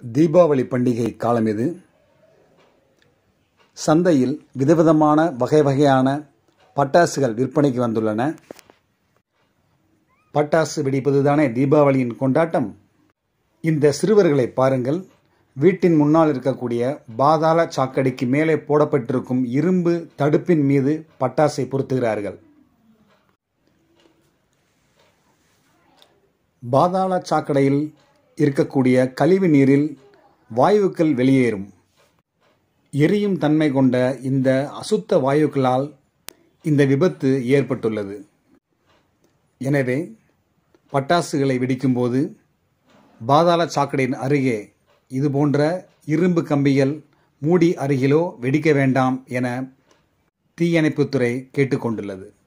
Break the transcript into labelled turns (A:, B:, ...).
A: தீபாவளி பண்டிகை காலம் இது சந்தையில் விதவிதமான வகை வகையான பட்டாசுகள் விற்பனைக்கு வந்துள்ளன பட்டாசு வெடிப்பது தானே தீபாவளியின் கொண்டாட்டம் இந்த சிறுவர்களை பாருங்கள் வீட்டின் முன்னால் இருக்கக்கூடிய பாதாள சாக்கடைக்கு மேலே போடப்பட்டிருக்கும் இரும்பு தடுப்பின் மீது பட்டாசை பொருத்துகிறார்கள் பாதாள சாக்கடையில் இருக்கக்கூடிய கழிவு நீரில் வாயுக்கள் வெளியேறும் எரியும் தன்மை கொண்ட இந்த அசுத்த வாயுக்களால் இந்த விபத்து ஏற்பட்டுள்ளது எனவே பட்டாசுகளை வெடிக்கும்போது பாதாள சாக்கடையின் அருகே இதுபோன்ற இரும்பு கம்பிகள் மூடி அருகிலோ வெடிக்க வேண்டாம் என தீயணைப்புத்துறை கேட்டுக்கொண்டுள்ளது